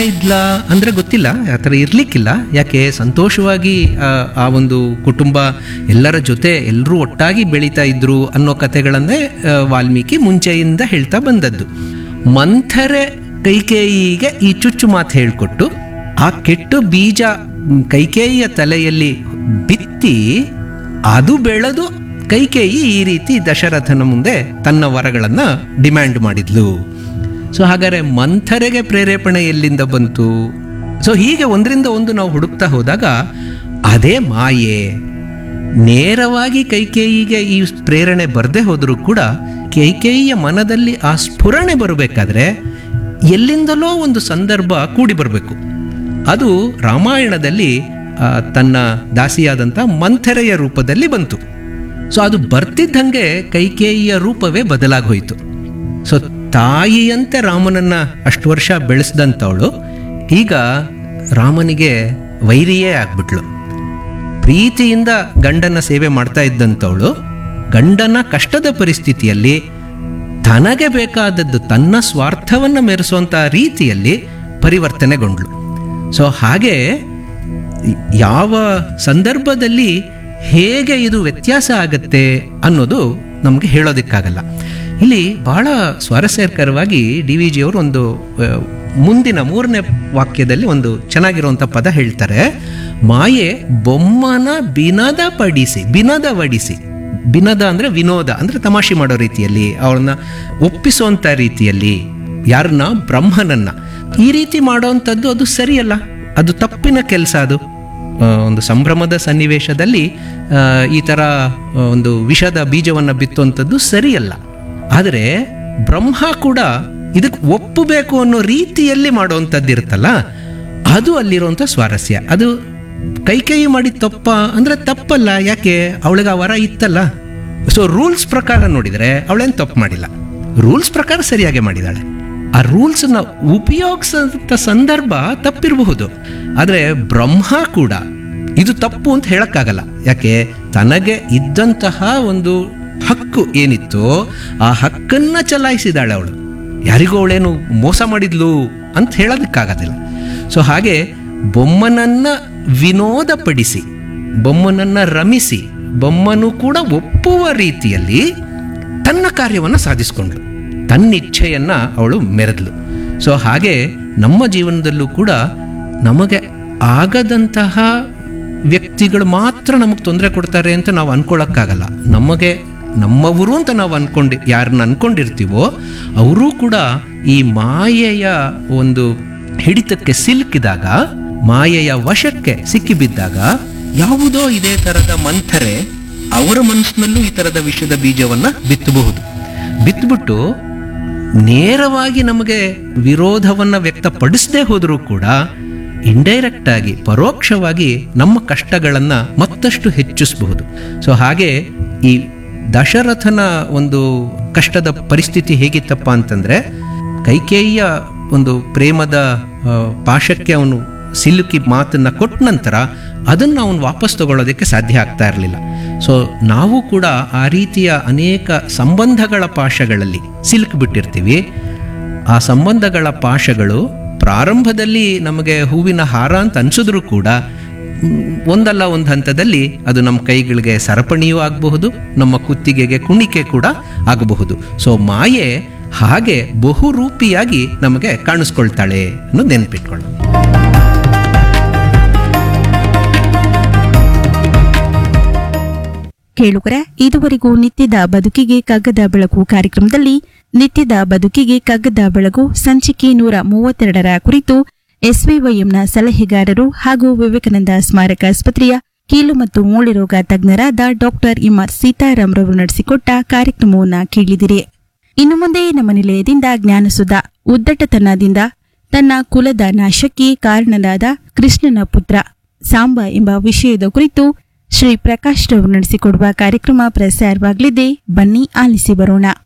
ಇದ್ಲಾ ಅಂದರೆ ಗೊತ್ತಿಲ್ಲ ಆ ಥರ ಇರಲಿಕ್ಕಿಲ್ಲ ಯಾಕೆ ಸಂತೋಷವಾಗಿ ಆ, ಆ ಒಂದು ಕುಟುಂಬ ಎಲ್ಲರ ಜೊತೆ ಎಲ್ಲರೂ ಒಟ್ಟಾಗಿ ಬೆಳೀತಾ ಇದ್ರು ಅನ್ನೋ ಕಥೆಗಳನ್ನೇ ಆ, ವಾಲ್ಮೀಕಿ ಮುಂಚೆಯಿಂದ ಹೇಳ್ತಾ ಬಂದದ್ದು ಮಂಥರೆ ಕೈಕೇಯಿಗೆ ಈ ಚುಚ್ಚು ಮಾತು ಹೇಳಿಕೊಟ್ಟು ಆ ಕೆಟ್ಟು ಬೀಜ ಮ್, ಕೈಕೇಯಿಯ ತಲೆಯಲ್ಲಿ ಬಿತ್ತಿ ಅದು ಬೆಳೆದು ಕೈಕೇಯಿ ಈ ರೀತಿ ದಶರಥನ ಮುಂದೆ ತನ್ನ ವರಗಳನ್ನು ಡಿಮ್ಯಾಂಡ್ ಮಾಡಿದ್ಲು ಸೊ ಹಾಗಾದ್ರೆ ಮಂಥರೆಗೆ ಪ್ರೇರೇಪಣೆ ಎಲ್ಲಿಂದ ಬಂತು ಸೊ ಹೀಗೆ ಒಂದರಿಂದ ಒಂದು ನಾವು ಹುಡುಕ್ತಾ ಹೋದಾಗ ಅದೇ ಮಾಯೆ ನೇರವಾಗಿ ಕೈಕೇಯಿಗೆ ಈ ಪ್ರೇರಣೆ ಬರದೇ ಹೋದರೂ ಕೂಡ ಕೈಕೇಯಿಯ ಮನದಲ್ಲಿ ಆ ಸ್ಫುರಣೆ ಬರಬೇಕಾದ್ರೆ ಎಲ್ಲಿಂದಲೋ ಒಂದು ಸಂದರ್ಭ ಕೂಡಿ ಬರಬೇಕು ಅದು ರಾಮಾಯಣದಲ್ಲಿ ಆ, ತನ್ನ ದಾಸಿಯಾದಂಥ ಮಂಥರೆಯ ರೂಪದಲ್ಲಿ ಬಂತು ಸೊ ಅದು ಬರ್ತಿದ್ದಂಗೆ ಕೈಕೇಯಿಯ ರೂಪವೇ ಬದಲಾಗಿ ಹೋಯಿತು ಸೊ ತಾಯಿಯಂತೆ ರಾಮನನ್ನ ಅಷ್ಟು ವರ್ಷ ಬೆಳೆಸಿದಂಥವಳು ಈಗ ರಾಮನಿಗೆ ವೈರಿಯೇ ಆಗ್ಬಿಟ್ಲು ಪ್ರೀತಿಯಿಂದ ಗಂಡನ ಸೇವೆ ಮಾಡ್ತಾ ಇದ್ದಂಥವಳು ಗಂಡನ ಕಷ್ಟದ ಪರಿಸ್ಥಿತಿಯಲ್ಲಿ ತನಗೆ ಬೇಕಾದದ್ದು ತನ್ನ ಸ್ವಾರ್ಥವನ್ನು ಮೆರೆಸುವಂಥ ರೀತಿಯಲ್ಲಿ ಪರಿವರ್ತನೆಗೊಂಡ್ಳು ಸೊ ಹಾಗೆ ಯಾವ ಸಂದರ್ಭದಲ್ಲಿ ಹೇಗೆ ಇದು ವ್ಯತ್ಯಾಸ ಆಗತ್ತೆ ಅನ್ನೋದು ನಮಗೆ ಹೇಳೋದಕ್ಕಾಗಲ್ಲ ಇಲ್ಲಿ ಬಹಳ ಸ್ವಾರಸ್ಯಕರವಾಗಿ ಡಿ ವಿ ಜಿಯವರು ಒಂದು ಆ, ಮುಂದಿನ ಮೂರನೇ ವಾಕ್ಯದಲ್ಲಿ ಒಂದು ಚೆನ್ನಾಗಿರುವಂಥ ಪದ ಹೇಳ್ತಾರೆ ಮಾಯೆ ಬೊಮ್ಮನ ಬಿನದ ಪಡಿಸಿ ಬಿನದ ವಡಿಸಿ ಬಿನದ ಅಂದರೆ ವಿನೋದ ಅಂದರೆ ತಮಾಷೆ ಮಾಡೋ ರೀತಿಯಲ್ಲಿ ಅವಳನ್ನ ಒಪ್ಪಿಸುವಂಥ ರೀತಿಯಲ್ಲಿ ಯಾರನ್ನ ಬ್ರಹ್ಮನನ್ನ ಈ ರೀತಿ ಮಾಡೋವಂಥದ್ದು ಅದು ಸರಿಯಲ್ಲ ಅದು ತಪ್ಪಿನ ಕೆಲಸ ಅದು ಆ, ಒಂದು ಸಂಭ್ರಮದ ಸನ್ನಿವೇಶದಲ್ಲಿ ಆ, ಈ ಥರ ಆ, ಒಂದು ವಿಷದ ಬೀಜವನ್ನು ಬಿತ್ತುವಂಥದ್ದು ಸರಿಯಲ್ಲ ಆದರೆ ಬ್ರಹ್ಮ ಕೂಡ ಇದಕ್ಕೆ ಒಪ್ಪಬೇಕು ಅನ್ನೋ ರೀತಿಯಲ್ಲಿ ಮಾಡುವಂಥದ್ದು ಇರುತ್ತಲ್ಲ ಅದು ಅಲ್ಲಿರುವಂಥ ಸ್ವಾರಸ್ಯ ಅದು ಕೈ ಕೈ ಮಾಡಿ ತಪ್ಪ ಅಂದರೆ ತಪ್ಪಲ್ಲ ಯಾಕೆ ಅವಳಿಗೆ ಆ ವರ ಇತ್ತಲ್ಲ ಸೊ ರೂಲ್ಸ್ ಪ್ರಕಾರ ನೋಡಿದರೆ ಅವಳೇನು ತಪ್ಪು ಮಾಡಿಲ್ಲ ರೂಲ್ಸ್ ಪ್ರಕಾರ ಸರಿಯಾಗಿ ಮಾಡಿದಾಳೆ ಆ ರೂಲ್ಸ್ನ ಉಪಯೋಗಿಸಂತ ಸಂದರ್ಭ ತಪ್ಪಿರಬಹುದು ಆದರೆ ಬ್ರಹ್ಮ ಕೂಡ ಇದು ತಪ್ಪು ಅಂತ ಹೇಳಕ್ಕಾಗಲ್ಲ ಯಾಕೆ ತನಗೆ ಇದ್ದಂತಹ ಒಂದು ಹಕ್ಕು ಏನಿತ್ತು ಆ ಹಕ್ಕನ್ನ ಚಲಾಯಿಸಿದಾಳೆ ಅವಳು ಯಾರಿಗೂ ಅವಳೇನು ಮೋಸ ಮಾಡಿದ್ಲು ಅಂತ ಹೇಳೋದಕ್ಕಾಗೋದಿಲ್ಲ ಸೊ ಹಾಗೆ ಬೊಮ್ಮನನ್ನ ವಿನೋದಪಡಿಸಿ ಬೊಮ್ಮನನ್ನ ರಮಿಸಿ ಬೊಮ್ಮನು ಕೂಡ ಒಪ್ಪುವ ರೀತಿಯಲ್ಲಿ ತನ್ನ ಕಾರ್ಯವನ್ನು ಸಾಧಿಸಿಕೊಂಡ್ಳು ತನ್ನಿಚ್ಛೆಯನ್ನ ಅವಳು ಮೆರೆದ್ಲು ಸೊ ಹಾಗೆ ನಮ್ಮ ಜೀವನದಲ್ಲೂ ಕೂಡ ನಮಗೆ ಆಗದಂತಹ ವ್ಯಕ್ತಿಗಳು ಮಾತ್ರ ನಮಗೆ ತೊಂದರೆ ಕೊಡ್ತಾರೆ ಅಂತ ನಾವು ಅನ್ಕೊಳ್ಳೋಕ್ಕಾಗಲ್ಲ ನಮಗೆ ನಮ್ಮವರು ಅಂತ ನಾವು ಅನ್ಕೊಂಡು ಯಾರನ್ನ ಅನ್ಕೊಂಡಿರ್ತೀವೋ ಅವರೂ ಕೂಡ ಈ ಮಾಯೆಯ ಒಂದು ಹಿಡಿತಕ್ಕೆ ಸಿಲುಕಿದಾಗ ಮಾಯೆಯ ವಶಕ್ಕೆ ಸಿಕ್ಕಿಬಿದ್ದಾಗ ಯಾವುದೋ ಇದೇ ಥರದ ಮಂಥರೆ ಅವರ ಮನಸ್ಸಿನಲ್ಲೂ ಈ ಥರದ ವಿಷಯದ ಬೀಜವನ್ನು ಬಿತ್ತಬಹುದು ಬಿತ್ಬಿಟ್ಟು ನೇರವಾಗಿ ನಮಗೆ ವಿರೋಧವನ್ನು ವ್ಯಕ್ತಪಡಿಸದೇ ಹೋದರೂ ಕೂಡ ಇಂಡೈರೆಕ್ಟ್ ಆಗಿ ಪರೋಕ್ಷವಾಗಿ ನಮ್ಮ ಕಷ್ಟಗಳನ್ನು ಮತ್ತಷ್ಟು ಹೆಚ್ಚಿಸಬಹುದು ಸೊ ಹಾಗೆ ಈ ದಶರಥನ ಒಂದು ಕಷ್ಟದ ಪರಿಸ್ಥಿತಿ ಹೇಗಿತ್ತಪ್ಪ ಅಂತಂದ್ರೆ ಕೈಕೇಯಿಯ ಒಂದು ಪ್ರೇಮದ ಆ, ಪಾಶಕ್ಕೆ ಅವನು ಸಿಲುಕಿ ಮಾತನ್ನ ಕೊಟ್ಟ ನಂತರ ಅದನ್ನು ಅವನು ವಾಪಸ್ ತಗೊಳ್ಳೋದಕ್ಕೆ ಸಾಧ್ಯ ಆಗ್ತಾ ಇರಲಿಲ್ಲ ಸೊ ನಾವು ಕೂಡ ಆ ರೀತಿಯ ಅನೇಕ ಸಂಬಂಧಗಳ ಪಾಶಗಳಲ್ಲಿ ಸಿಲುಕಿಬಿಟ್ಟಿರ್ತೀವಿ ಆ ಸಂಬಂಧಗಳ ಪಾಶಗಳು ಪ್ರಾರಂಭದಲ್ಲಿ ನಮಗೆ ಹೂವಿನ ಹಾರ ಅಂತ ಅನ್ಸಿದ್ರು ಕೂಡ ಮ್, ಒಂದಲ್ಲ ಒಂದು ಹಂತದಲ್ಲಿ ಅದು ನಮ್ಮ ಕೈಗಳಿಗೆ ಸರಪಣಿಯೂ ಆಗಬಹುದು ನಮ್ಮ ಕುತ್ತಿಗೆಗೆ ಕುಣಿಕೆ ಕೂಡ ಆಗಬಹುದು ಸೊ ಮಾಯೆ ಹಾಗೆ ಬಹುರೂಪಿಯಾಗಿ ನಮಗೆ ಕಾಣಿಸ್ಕೊಳ್ತಾಳೆ ಅನ್ನೋದು ನೆನ್ಪಿಟ್ಕೊಳ್ಳೋಣ ಕೇಳುಗರೆ ಇದುವರೆಗೂ ನಿತ್ಯದ ಬದುಕಿಗೆ ಕಗ್ಗದ ಬೆಳಕು ಕಾರ್ಯಕ್ರಮದಲ್ಲಿ ನಿತ್ಯದ ಬದುಕಿಗೆ ಕಗ್ಗದ ಬೆಳಕು ಸಂಚಿಕೆ ನೂರ ಮೂವತ್ತೆರಡರ ಕುರಿತು ಎಸ್ವಿವೈಎಂನ ಸಲಹೆಗಾರರು ಹಾಗೂ ವಿವೇಕಾನಂದ ಸ್ಮಾರಕ ಆಸ್ಪತ್ರೆಯ ಕೀಲು ಮತ್ತು ಮೂಳೆ ರೋಗ ತಜ್ಞರಾದ ಡಾಕ್ಟರ್ ಎಂಆರ್ ಸೀತಾರಾಮ್ ರವರು ನಡೆಸಿಕೊಟ್ಟ ಕಾರ್ಯಕ್ರಮವನ್ನು ಕೇಳಿದಿರಿ ಇನ್ನು ಮುಂದೆ ನಮ್ಮ ನಿಲಯದಿಂದ ಜ್ಞಾನಸುಧ ಉದ್ದಟತನದಿಂದ ತನ್ನ ಕುಲದ ನಾಶಕ್ಕೆ ಕಾರಣನಾದ ಕೃಷ್ಣನ ಪುತ್ರ ಸಾಂಬ ಎಂಬ ವಿಷಯದ ಕುರಿತು ಶ್ರೀ ಪ್ರಕಾಶ್ ರವರು ನಡೆಸಿಕೊಡುವ ಕಾರ್ಯಕ್ರಮ ಪ್ರಸಾರವಾಗಲಿದೆ ಬನ್ನಿ ಆಲಿಸಿ ಬರೋಣ